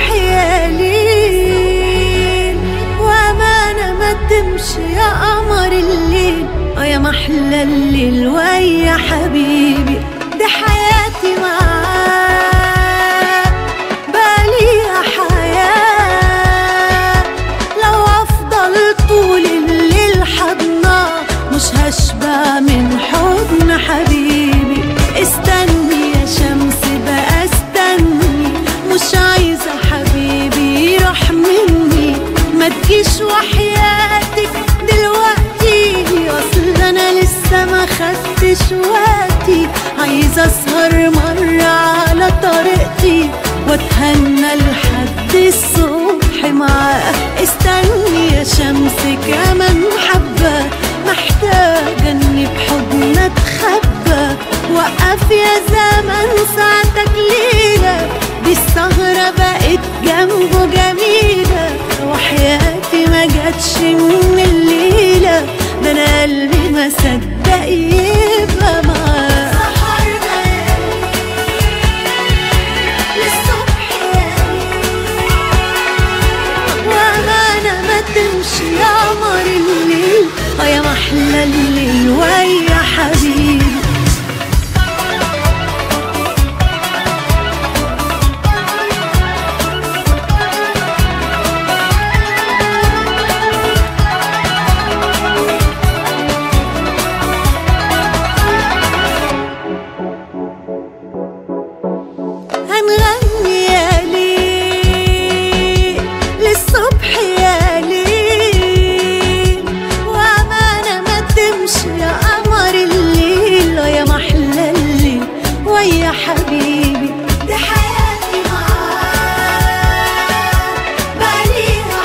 يا ليل وامانه ما تمشي يا قمر الليل اه يا محلى الليل ويا حبيبي دي حياتي معاك بقاليها حياة لو أفضل طول الليل حضنا مش هشبع من حضن حبيبي استني يا شمس بقى استني مش عايزة حبيبي يروح مني ما تجيش وحياتك دلوقتي اصل انا لسه ما خدتش وقتي عايزة اسهر مرة على طريقتي واتهنى لحد الصبح معاه استني يا شمس كمان حبة محتاجة اني بحضن اتخبى وقف يا زمن ساعتك ليلة دي السهرة بقت جنبه جميلة وحياتي ما جاتش من الليلة ده انا قلبي ما صدق يبقى معاه سهرنا للصبح وأمانة ما تمشي يا قمر الليل اه يا محلى الليل ويا حبيبي هنغني يا ليل للصبح يا ليل وأمانة ما تمشي يا قمر الليل يا محلى الليل ويا حبيبي دي حياتي معاك بقاليها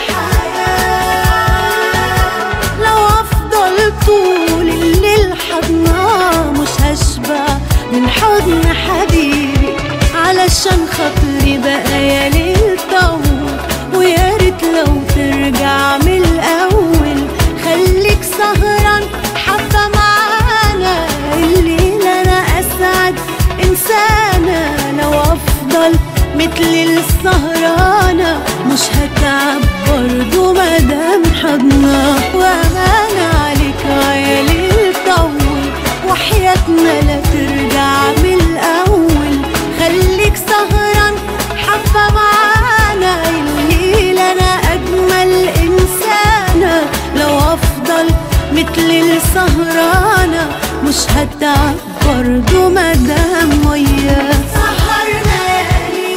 حياة لو أفضل طول الليل حضناه مش هشبع من حضن حبيبي علشان خاطري بقى يا ليل طول ويا ريت لو ترجع من الأول خليك سهران حبة معانا الليل أنا أسعد إنسانة لو أفضل مثل السهرانة مش هتعب برضو مادام حضنا وأمانة عليك يا ليل طول وحياتنا لا ترجع من الأول خليك سهران حبة معانا الليل أنا أجمل إنسانة لو أفضل مثل السهرانة مش هتعب برضو مادام وياك سهرنا يا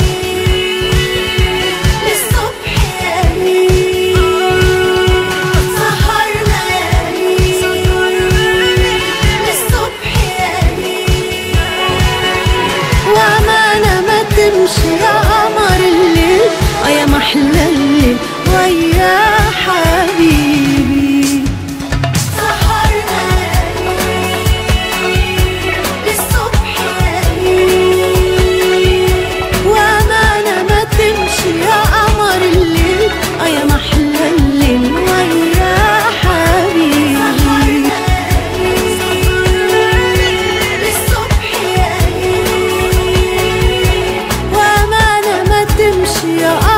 ليل للصبح يا ليل سهرنا يا ليل للصبح يا ليل وأمانة ما تمشي يا قمر الليل اه يا محلى الليل ويا حبيبي سهرنا يا ليل للصبح يا ليل وأمانة ما تمشي يا قمر الليل اه يا محلى الليل ويا حبيبي للصبح يا ليل وأمانة ما تمشي يا